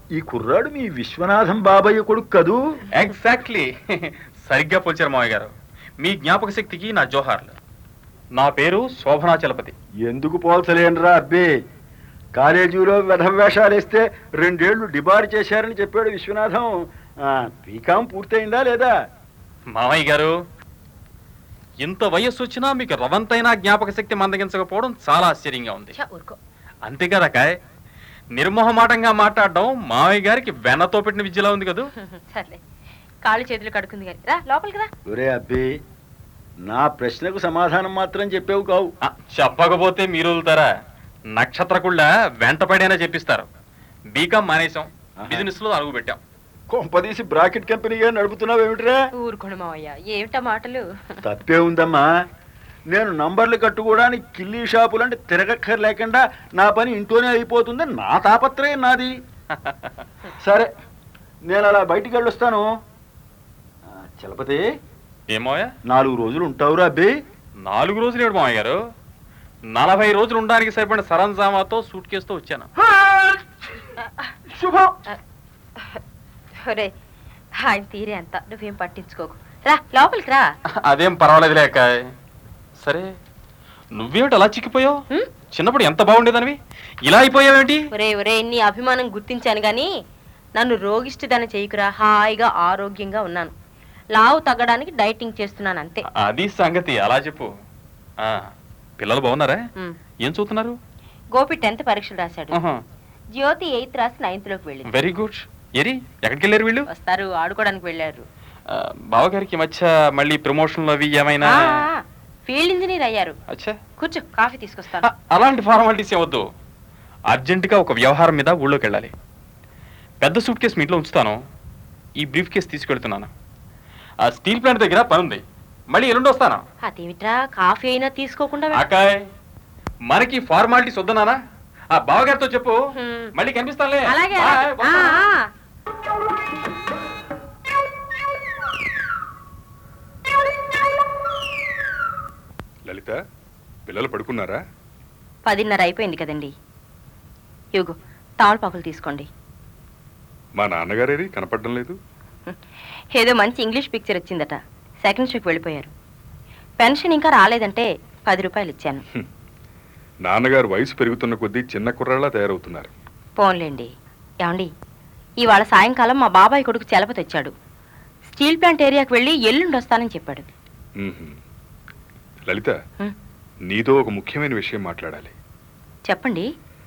ఈ కుర్రాడు మీ విశ్వనాథం బాబయ్య కొడుకు కదూ ఎగ్జాక్ట్లీ సరిగ్గా పోల్చారు మావయ్య గారు మీ జ్ఞాపక శక్తికి నా జోహార్లు నా పేరు శోభనాచలపతి ఎందుకు పోల్చలేనురా అబ్బే కాలేజీలో వేషాలు వేస్తే రెండేళ్లు డిబార్ చేశారని చెప్పాడు విశ్వనాథం ఆ, బీకాం పూర్తయిందా లేదా మామయ్య గారు ఇంత వయస్సు వచ్చినా మీకు రవంతైనా జ్ఞాపక శక్తి మందగించకపోవడం చాలా ఆశ్చర్యంగా ఉంది ఛ, ఊరుకో అంతేకాదకాయ్ నిర్మోహమాటంగా మాట్లాడడం మామయ్య గారికి వెన్నతో పెట్టిన విద్యలా ఉంది కదూ సర్లే కాళ్ళు చేతులు కడుకుంది కానీ రా లోపలికి రా ఒరే అబ్బే నా ప్రశ్నకు సమాధానం మాత్రం చెప్పావు కావు ఆ, చెప్పకపోతే మీరు వదులుతారా నక్షత్రకుళ్ళ వెంటపడైనా చెప్పిస్తారు బీకాం మానేశాం ఆహా. బిజినెస్ లో అడుగు పెట్టాం కొంపదీసి బ్రాకెట్ కంపెనీగా నడుపుతున్నావు ఏమిట్రా ఊరుకోండి మావయ్య ఏమిటా మాటలు తప్పే ఉందమ్మా నేను నంబర్లు కట్టుకోవడానికి కిల్లీ షాపులంటే తిరగక్కర్ లేకుండా నా పని ఇంట్లోనే అయిపోతుంది నా తాపత్రయం నాది సరే నేను అలా బయటికి వెళ్ళొస్తాను ఆ, చలపతి ఏమోయా నాలుగు రోజులు ఉంటావురా అబ్బే నాలుగు రోజులు ఏడు మామయ్య గారు నలభై రోజులు ఉండడానికి సరిపడిన సరంజామాతో సూట్ కేసుతో వచ్చాను శుభం ఒరే ఆయన తీరే అంత నువ్వేం పట్టించుకోకు రా లోపలికి రా అదేం పర్వాలేదు లేక సరే నువ్వేమిటి అలా చిక్కిపోయావు హ్మ్? చిన్నప్పుడు ఎంత బాగుండేదనివి ఇలా అయిపోయావేంటి ఒరే ఒరే నీ అభిమానం గుర్తించాను గాని నన్ను రోగిష్టిదన చేయకురా హాయిగా ఆరోగ్యంగా ఉన్నాను లావు తగ్గడానికి డైటింగ్ చేస్తున్నాను అంతే అది సంగతి అలా చెప్పు ఆ, పిల్లలు బాగున్నారా ఉమ్. ఏం చూస్తున్నారు గోపి టెన్త్ పరీక్షలు రాశాడు జ్యోతి ఎయిత్ రాసి నైన్త్ లోకి వెళ్ళింది వెరీ గుడ్ ఎరి ఎక్కడికి వెళ్ళారు వీళ్ళు వస్తారు ఆడుకోవడానికి వెళ్ళారు ఆ, బావగారికి ఈ మధ్య మళ్ళీ ప్రమోషన్లు అవి ఏమైనా ఆ, ఫీల్డ్ ఇంజనీర్ అయ్యారు అచ్చా కూర్చో కాఫీ తీసుకొస్తాను ఆ, అలాంటి ఫార్మాలిటీస్ ఏవద్దు అర్జెంటుగా ఒక వ్యవహారం మీద ఊళ్ళోకి వెళ్ళాలి పెద్ద సూట్ కేసు మీ ఇంట్లో ఉంచుతాను ఈ బ్రీఫ్ కేసు తీసుకెళ్తున్నాను ఆ స్టీల్ ప్లాంట్ దగ్గర పని ఉంది మళ్ళీ ఎల్లుండి వస్తాను అదేమిట్రా కాఫీ అయినా తీసుకోకుండా వెళ్- ఆకాయ్ మనకి ఫార్మాలిటీస్ వద్దనానా ఆ బావగారితో చెప్పు హ్మ్. మళ్ళీ కనిపిస్తానులే అలాగే బాయ్, అలాగే. ఆ, వస్తాను. ఆ. లలిత పిల్లలు పడుకున్నారా పదిన్నర అయిపోయింది కదండి ఇగో తామలపాకులు తీసుకోండి మా నాన్నగారేరి కనపడడం లేదు ఏదో మంచి ఇంగ్లీష్ పిక్చర్ వచ్చిందట సెకండ్ షోకి వెళ్ళిపోయారు పెన్షన్ ఇంకా రాలేదంటే పది రూపాయలు ఇచ్చాను నాన్నగారు వయసు పెరుగుతున్న కొద్దీ చిన్న కుర్రాళ్ళ తయారవుతున్నారు పోన్లేండి ఏమండి ఇవాళ సాయంకాలం మా బాబాయ్ కొడుకు చలపతి వచ్చాడు స్టీల్ ప్లాంట్ ఏరియాకి వెళ్ళి ఎల్లుండి వస్తానని చెప్పాడు మ్మ్హ్మ్. లలిత హ్మ్. నీతో ఒక ముఖ్యమైన విషయం మాట్లాడాలి చెప్పండి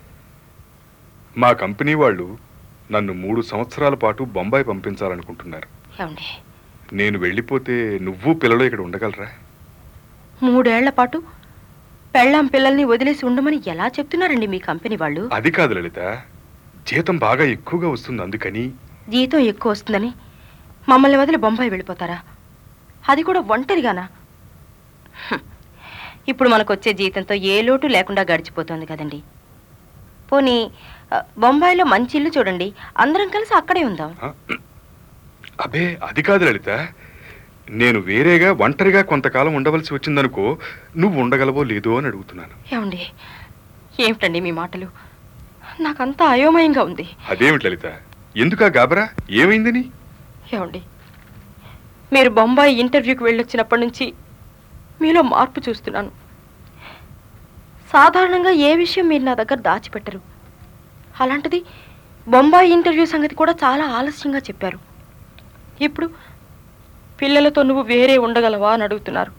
మా కంపెనీ వాళ్ళు నన్ను మూడు సంవత్సరాల పాటు బొంబాయి పంపించాలనుకుంటున్నారు ఏమండి నేను వెళ్ళిపోతే నువ్వు పిల్లలు ఇక్కడ ఉండగలరా మూడేళ్ల పాటు పెళ్ళాం పిల్లల్ని వదిలేసి ఉండమని ఎలా చెప్తున్నారండి మీ కంపెనీ వాళ్ళు అది కాదు లలిత జీతం బాగా ఎక్కువగా వస్తుంది అందుకని జీతం ఎక్కువ వస్తుందని మమ్మల్ని వదిలి బొంబాయి వెళ్ళిపోతారా అది కూడా ఒంటరిగానా హ్మ్. ఇప్పుడు మనకు వచ్చే జీతంతో ఏ లోటు లేకుండా గడిచిపోతుంది కదండి పోనీ ఆ, బొంబాయిలో మంచి ఇల్లు చూడండి అందరం కలిసి అక్కడే ఉందాం ఆ? అబే అది కాదు లలిత నేను వేరేగా ఒంటరిగా కొంతకాలం ఉండవలసి వచ్చిందనుకో నువ్వు ఉండగలవో లేదో అని అడుగుతున్నాను ఏమండి ఏమిటండి మీ మాటలు నాకంతా అయోమయంగా ఉంది అదేమిటి లలిత ఎందుకా గాబరా ఏమైందని ఏమండి మీరు బొంబాయి ఇంటర్వ్యూకి వెళ్ళొచ్చినప్పటి నుంచి మీలో మార్పు చూస్తున్నాను సాధారణంగా ఏ విషయం మీరు నా దగ్గర దాచిపెట్టరు అలాంటిది బొంబాయి ఇంటర్వ్యూ సంగతి కూడా చాలా ఆలస్యంగా చెప్పారు ఇప్పుడు పిల్లలతో నువ్వు వేరే ఉండగలవా అని అడుగుతున్నారు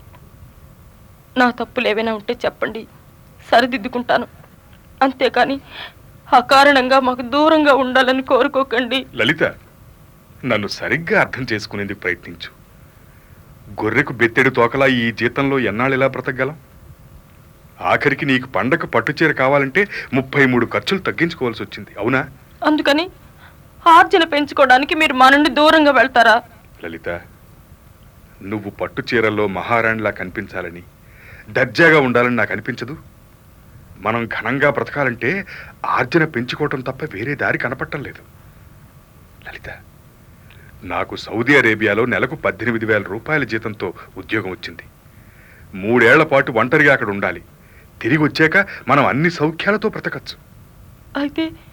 నా తప్పులు ఏవైనా ఉంటే చెప్పండి సరిదిద్దుకుంటాను అంతేకాని అకారణంగా మాకు దూరంగా ఉండాలని కోరుకోకండి లలిత నన్ను సరిగ్గా అర్థం చేసుకునేందుకు ప్రయత్నించు గొర్రెకు బెత్తెడు తోకలా ఈ జీతంలో ఎన్నాళ్ళు ఎలా బ్రతకగలం ఆఖరికి నీకు పండగ పట్టుచీర కావాలంటే ముప్పై మూడు ఖర్చులు తగ్గించుకోవాల్సి వచ్చింది అవునా అందుకని ఆర్జన పెంచుకోవడానికి మీరు మా నుండి దూరంగా వెళ్తారా లలిత నువ్వు పట్టు చీరల్లో మహారాణిలా కనిపించాలని దర్జాగా ఉండాలని నాకు అనిపించదు మనం ఘనంగా బ్రతకాలంటే ఆర్జన పెంచుకోవటం తప్ప వేరే దారి కనపడటం లేదు లలిత నాకు సౌదీ అరేబియాలో నెలకు పద్దెనిమిది వేల రూపాయల జీతంతో ఉద్యోగం వచ్చింది మూడేళ్ల పాటు ఒంటరిగా అక్కడ ఉండాలి తిరిగి వచ్చాక మనం అన్ని సౌఖ్యాలతో బ్రతకచ్చు అయితే